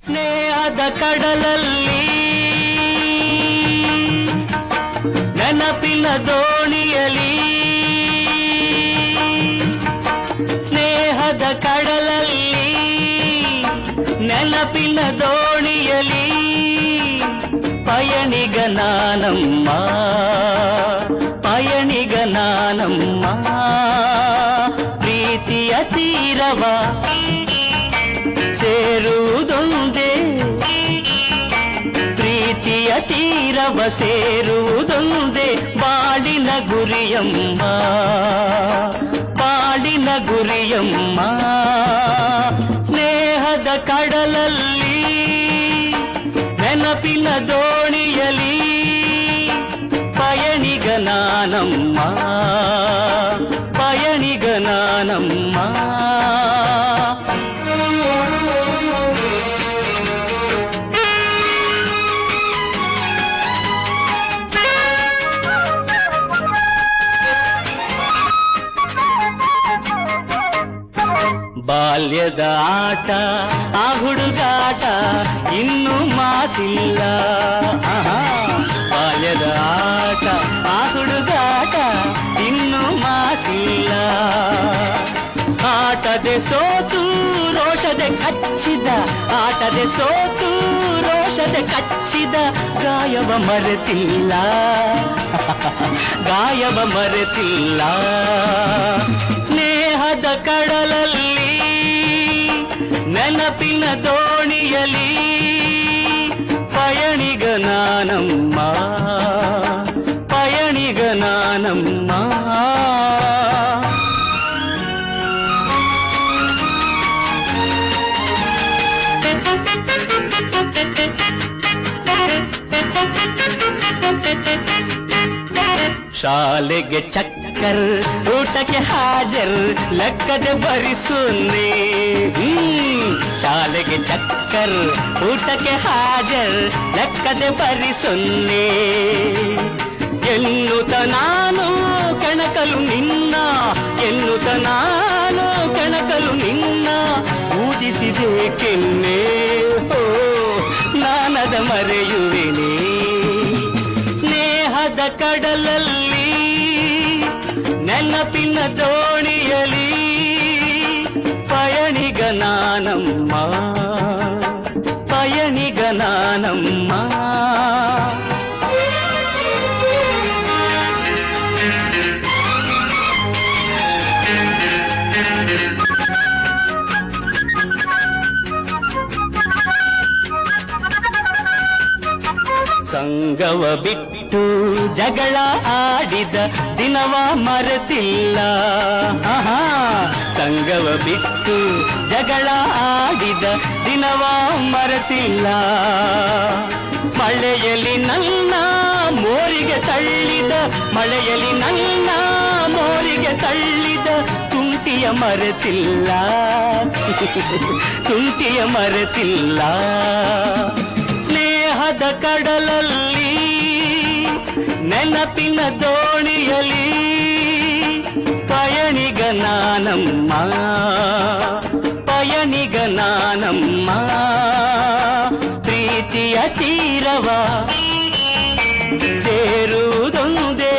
ಸ್ನೇಹದ ಕಡಲಲ್ಲಿ ನೆನಪಿನ ದೋಣಿಯಲಿ ಸ್ನೇಹದ ಕಡಲಲ್ಲಿ ನೆನಪಿನ ದೋಣಿಯಲಿ ಪಯಣಿಗ ನಾನಮ್ಮ ಪಯಣಿಗ ನಾನಮ್ಮ ಪ್ರೀತಿಯ ತೀರವ ಸೇರುವುದೊಂದೇ ಪ್ರೀತಿಯ ತೀರವ ಸೇರುವುದೊಂದೇ ಬಾಳಿನ ಗುರಿಯಮ್ಮ ಬಾಳಿನ ಗುರಿಯಮ್ಮ ಸ್ನೇಹದ ಕಡಲಲ್ಲಿ ನೆನಪಿನ ದೋಣಿಯಲಿ ಪಯಣಿಗ ನಾನಮ್ಮ ಪಯಣಿಗ ನಾನಮ್ಮ ಬಾಲ್ಯದ ಆಟ ಆ ಹುಡುಗಾಟ ಇನ್ನೂ ಮಾಸಿಲ್ಲ ಆಹಾ. ಬಾಲ್ಯದ ಆಟ ಆ ಹುಡುಗಾಟ ಇನ್ನೂ ಮಾಸಿಲ್ಲ ಆಟದೆ ಸೋತು ರೋಷದೆ ಕಚ್ಚಿದ ಆಟದೆ ಸೋತು ರೋಷದೆ ಕಚ್ಚಿದ ಗಾಯವ ಮರೆತಿಲ್ಲ ಗಾಯವ ಮರೆತಿಲ್ಲ ಸ್ನೇಹದ ಕಡಲಲ್ಲಿ ನೆನಪಿನ ದೋಣಿಯಲಿ ಪಯಣಿಗ ನಾನಮ್ಮ ಪಯಣಿಗ ನಾನಮ್ಮ ಶಾಲೆಗೆ ಚಕ್ಕರ್ ಊಟಕ್ಕೆ ಹಾಜರ್ ಲೆಕ್ಕದೆ ಭರಿಸುನ್ನೆ ಹ್ಮ್. ಶಾಲೆಗೆ ಚಕ್ಕರ್ ಊಟಕ್ಕೆ ಹಾಜರ್ ಲೆಕ್ಕದೆ ಭರಿಸುನ್ನೆ ಎನ್ನುತ್ತ ನಾನು ಕೆಣಕಲು ನಿನ್ನ ಎನ್ನುತ್ತ ನಾನು ಕೆಣಕಲು ನಿನ್ನ ಊದಿಸಿದೆ ಕೆನ್ನೆ ಓ ನಾನದ ಮರೆಯುವೆನೇ ಸ್ನೇಹದ ಕಡಲಲ್ಲಿ ನೆನಪಿನ ದೋಣಿಯಲಿ ಪಯಣಿಗ ನಾನಮ್ಮ ಪಯಣಿಗ ನಾನಮ್ಮ ಸಂಗವ ಬಿಟ್ಟು ಜಗಳ ಆಡಿದ ದಿನವ ಮರೆತಿಲ್ಲ ಆಹಾ ಸಂಗವ ಬಿಟ್ಟು ಜಗಳ ಆಡಿದ ದಿನವ ಮರೆತಿಲ್ಲ ಮಳೆಯಲ್ಲಿ ನನ್ನ ಮೋರಿಗೆ ತಳ್ಳಿದ ಮಳೆಯಲ್ಲಿ ನನ್ನ ಮೋರಿಗೆ ತಳ್ಳಿದ ತುಂಟಿಯ ಮರೆತಿಲ್ಲ ತುಂಟಿಯ ಮರೆತಿಲ್ಲ ಸ್ನೇಹದ ಕಡಲಲ್ಲಿ ನೆನಪಿನ ದೋಣಿಯಲಿ ಪಯಣಿಗ ನಾನಮ್ಮ ಪಯಣಿಗ ನಾನಮ್ಮ ಪ್ರೀತಿಯ ತೀರವ ಸೇರುವುದೊಂದೇ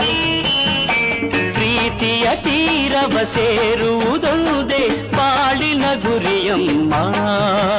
ಪ್ರೀತಿಯ ತೀರವ ಸೇರುವುದೊಂದೇ ಬಾಳಿನ ಗುರಿಯಮ್ಮ